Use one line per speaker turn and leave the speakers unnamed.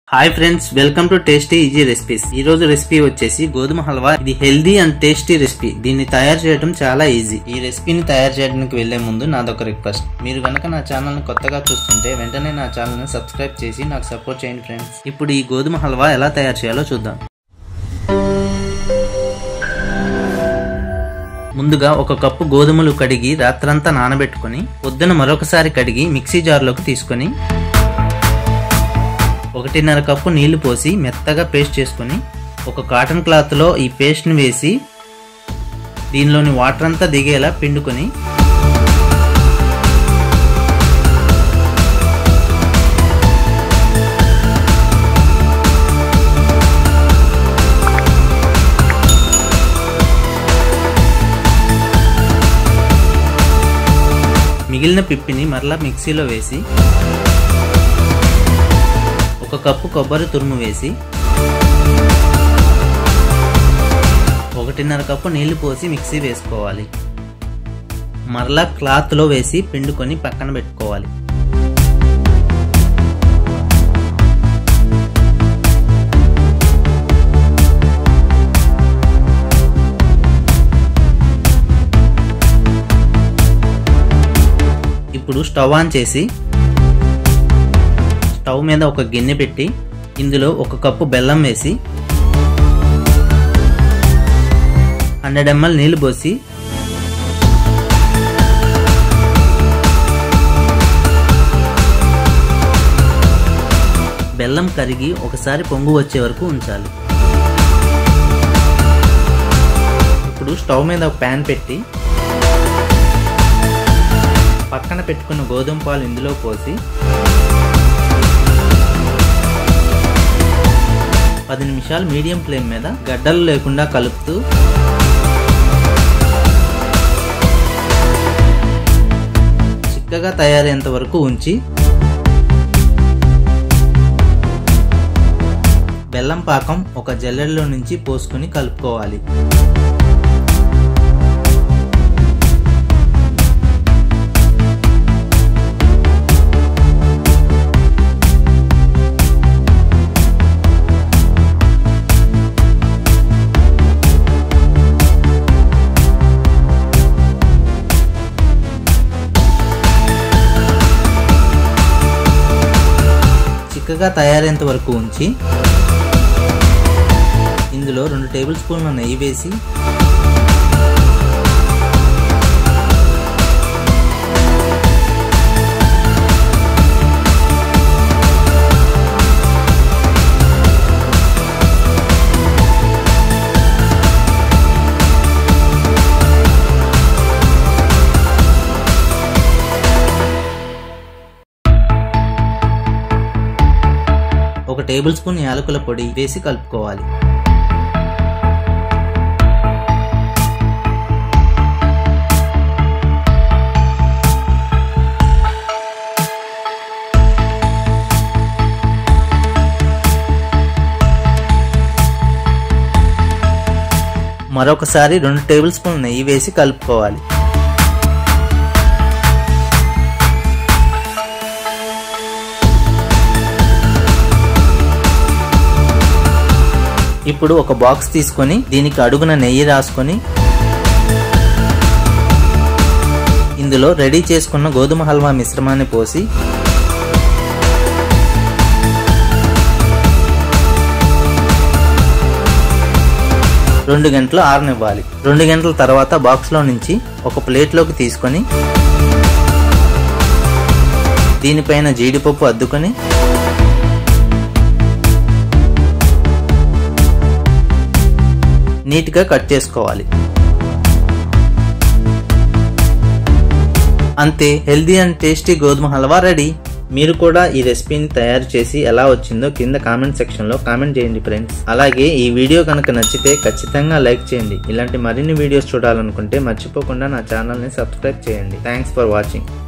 hi friends welcome to tasty easy recipes ఈ రోజు recipe వచ్చేసి గోధుమ హల్వా ఇది హెల్దీ అండ్ టేస్టీ రెసిపీ దీన్ని తయారు చేయడం చాలా ఈజీ ఈ రెసిపీని తయారు చేయడానికి వెళ్లే ముందు నాదొక రిక్వెస్ట్ మీరు కనుక నా ఛానల్ ని కొత్తగా చూస్తుంటే వెంటనే నా ఛానల్ ని సబ్స్క్రైబ్ చేసి నాకు సపోర్ట్ చేయండి ఫ్రెండ్స్ ఇప్పుడు ఈ గోధుమ హల్వా ఎలా తయారు చేయాలో చూద్దాం ముందుగా ఒక కప్పు గోధుమలు కడిగి రాత్రంతా నానబెట్టుకొని పొద్దున మరొకసారి కడిగి మిక్సీ జార్లోకి తీసుకొని ఒకటిన్నర కప్పు నీళ్లు పోసి మెత్తగా పేస్ట్ చేసుకొని ఒక కాటన్ క్లాత్లో ఈ పేస్ట్ని వేసి దీనిలోని వాటర్ అంతా దిగేలా పిండుకొని మిగిలిన పిప్పిని మరలా మిక్సీలో వేసి ఒక కప్పు కొబ్బరి తురుము వేసి ఒకటిన్నర కప్పు నీళ్లు పోసి మిక్సీ వేసుకోవాలి మరలా క్లాత్లో వేసి పిండుకొని పక్కన పెట్టుకోవాలి ఇప్పుడు స్టవ్ ఆన్ చేసి స్టవ్ మీద ఒక గిన్నె పెట్టి ఇందులో ఒక కప్పు బెల్లం వేసి హండ్రెడ్ ఎంఎల్ నీళ్లు పోసి బెల్లం కరిగి ఒకసారి పొంగు వచ్చే వరకు ఉంచాలి ఇప్పుడు స్టవ్ మీద ఒక ప్యాన్ పెట్టి పక్కన పెట్టుకున్న గోధుమ పాలు ఇందులో పోసి పది నిమిషాలు మీడియం ఫ్లేమ్ మీద గడ్డలు లేకుండా కలుపుతూ చిక్కగా తయారయ్యేంత వరకు ఉంచి బెల్లం పాకం ఒక జల్లెడలో నుంచి పోసుకొని కలుపుకోవాలి చిక్కగా తయారైనంత వరకు ఉంచి ఇందులో రెండు టేబుల్ స్పూన్ల నెయ్యి వేసి ఒక టేబుల్ స్పూన్ యాలకుల పొడి వేసి కలుపుకోవాలి మరొకసారి రెండు టేబుల్ స్పూన్ నెయ్యి వేసి కలుపుకోవాలి ఇప్పుడు ఒక బాక్స్ తీసుకొని దీనికి అడుగున నెయ్యి రాసుకొని ఇందులో రెడీ చేసుకున్న గోధుమ హల్వా మిశ్రమాన్ని పోసి రెండు గంటలు ఆరనివ్వాలి రెండు గంటల తర్వాత బాక్స్లో నుంచి ఒక ప్లేట్లోకి తీసుకొని దీనిపైన జీడిపప్పు అద్దుకొని నీట్గా కట్ చేసుకోవాలి అంతే హెల్దీ అండ్ టేస్టీ గోధుమ హల్వా రెడీ మీరు కూడా ఈ రెసిపీని తయారు చేసి ఎలా వచ్చిందో కింద కామెంట్ సెక్షన్ లో కామెంట్ చేయండి ఫ్రెండ్స్ అలాగే ఈ వీడియో కనుక నచ్చితే ఖచ్చితంగా లైక్ చేయండి ఇలాంటి మరిన్ని వీడియోస్ చూడాలనుకుంటే మర్చిపోకుండా నా ఛానల్ ని సబ్స్క్రైబ్ చేయండి థ్యాంక్స్ ఫర్ వాచింగ్